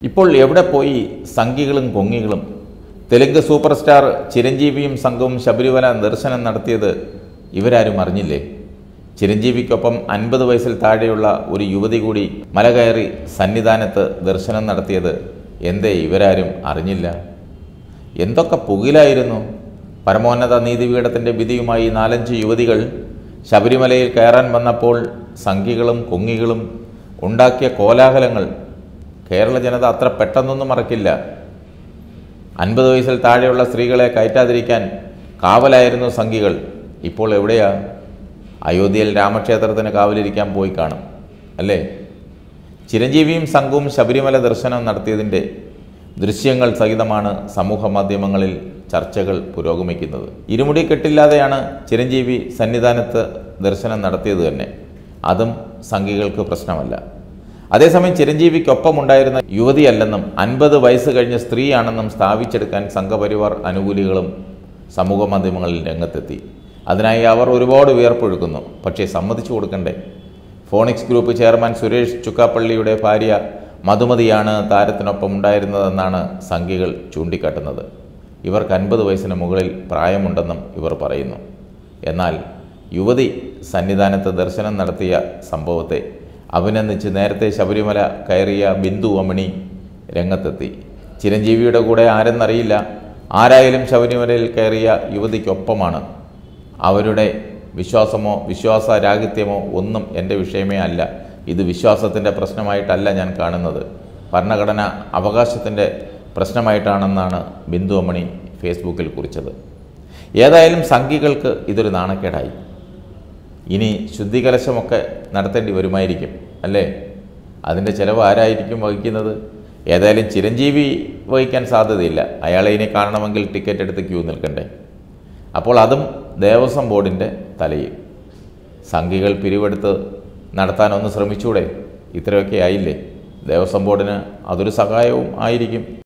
ഇപ്പോൾ എവിടെ പോയി സംഘികളും കൊങ്ങികളും തെലുങ്ക് സൂപ്പർ സ്റ്റാർ ചിരഞ്ജീവിയും സംഘവും ശബരിമല ദർശനം നടത്തിയത് ഇവരാരും അറിഞ്ഞില്ലേ ചിരഞ്ജീവിക്കൊപ്പം അൻപത് വയസ്സിൽ താഴെയുള്ള ഒരു യുവതി കൂടി മല കയറി സന്നിധാനത്ത് ദർശനം നടത്തിയത് എന്തേ ഇവരാരും അറിഞ്ഞില്ല എന്തൊക്കെ പുകിലായിരുന്നു പരമോന്നത നീതിപീഠത്തിൻ്റെ വിധിയുമായി നാലഞ്ച് യുവതികൾ ശബരിമലയിൽ കയറാൻ വന്നപ്പോൾ സംഘികളും കൊങ്ങികളും ഉണ്ടാക്കിയ കോലാഹലങ്ങൾ കേരള ജനത അത്ര പെട്ടെന്നൊന്നും മറക്കില്ല അൻപത് വയസ്സിൽ താഴെയുള്ള സ്ത്രീകളെ കയറ്റാതിരിക്കാൻ കാവലായിരുന്നു സംഘികൾ ഇപ്പോൾ എവിടെയാ അയോധ്യയിൽ രാമക്ഷേത്രത്തിന് കാവലിരിക്കാൻ പോയി കാണും അല്ലേ ചിരഞ്ജീവിയും സംഘവും ശബരിമല ദർശനം നടത്തിയതിൻ്റെ ദൃശ്യങ്ങൾ സഹിതമാണ് സമൂഹ മാധ്യമങ്ങളിൽ ചർച്ചകൾ പുരോഗമിക്കുന്നത് ഇരുമുടി കെട്ടില്ലാതെയാണ് ചിരഞ്ജീവി സന്നിധാനത്ത് ദർശനം നടത്തിയത് തന്നെ അതും സംഘികൾക്ക് പ്രശ്നമല്ല അതേസമയം ചിരഞ്ജീവിക്കൊപ്പമുണ്ടായിരുന്ന യുവതിയല്ലെന്നും അൻപത് വയസ്സ് കഴിഞ്ഞ സ്ത്രീയാണെന്നും സ്ഥാപിച്ചെടുക്കാൻ സംഘപരിവാർ അനുകൂലികളും സമൂഹ മാധ്യമങ്ങളിൽ രംഗത്തെത്തി അതിനായി അവർ ഒരുപാട് വിയർപ്പൊഴുക്കുന്നു പക്ഷേ സമ്മതിച്ചു കൊടുക്കണ്ടേ ഫോണിക്സ് ഗ്രൂപ്പ് ചെയർമാൻ സുരേഷ് ചുക്കാപ്പള്ളിയുടെ ഭാര്യ മധുമതിയാണ് താരത്തിനൊപ്പം ഉണ്ടായിരുന്നതെന്നാണ് സംഘികൾ ചൂണ്ടിക്കാട്ടുന്നത് ഇവർക്ക് അൻപത് വയസ്സിന് മുകളിൽ പ്രായമുണ്ടെന്നും ഇവർ പറയുന്നു എന്നാൽ യുവതി സന്നിധാനത്ത് ദർശനം നടത്തിയ സംഭവത്തെ അഭിനന്ദിച്ച് നേരത്തെ ശബരിമല കയറിയ ബിന്ദു അമണി രംഗത്തെത്തി ചിരഞ്ജീവിയുടെ കൂടെ ആരെന്നറിയില്ല ആരായാലും ശബരിമലയിൽ കയറിയ യുവതിക്കൊപ്പമാണ് അവരുടെ വിശ്വാസമോ വിശ്വാസരാഹിത്യമോ ഒന്നും എൻ്റെ വിഷയമേ അല്ല ഇത് വിശ്വാസത്തിൻ്റെ പ്രശ്നമായിട്ടല്ല ഞാൻ കാണുന്നത് ഭരണഘടന അവകാശത്തിൻ്റെ പ്രശ്നമായിട്ടാണെന്നാണ് ബിന്ദു അമ്മണി ഫേസ്ബുക്കിൽ കുറിച്ചത് ഏതായാലും സംഘികൾക്ക് ഇതൊരു നാണക്കേടായി ഇനി ശുദ്ധികലശമൊക്കെ നടത്തേണ്ടി വരുമായിരിക്കും അല്ലേ അതിൻ്റെ ചിലവ് ആരായിരിക്കും വഹിക്കുന്നത് ഏതായാലും ചിരഞ്ജീവി വഹിക്കാൻ സാധ്യതയില്ല അയാളെ ഇനി കാണണമെങ്കിൽ ടിക്കറ്റ് എടുത്ത് ക്യൂ നിൽക്കണ്ടേ അപ്പോൾ അതും ദേവസ്വം ബോർഡിൻ്റെ തലയിൽ സംഘികൾ പിരിവെടുത്ത് നടത്താനൊന്ന് ശ്രമിച്ചൂടെ ഇത്രയൊക്കെ ആയില്ലേ ദേവസ്വം ബോർഡിന് അതൊരു സഹായവും ആയിരിക്കും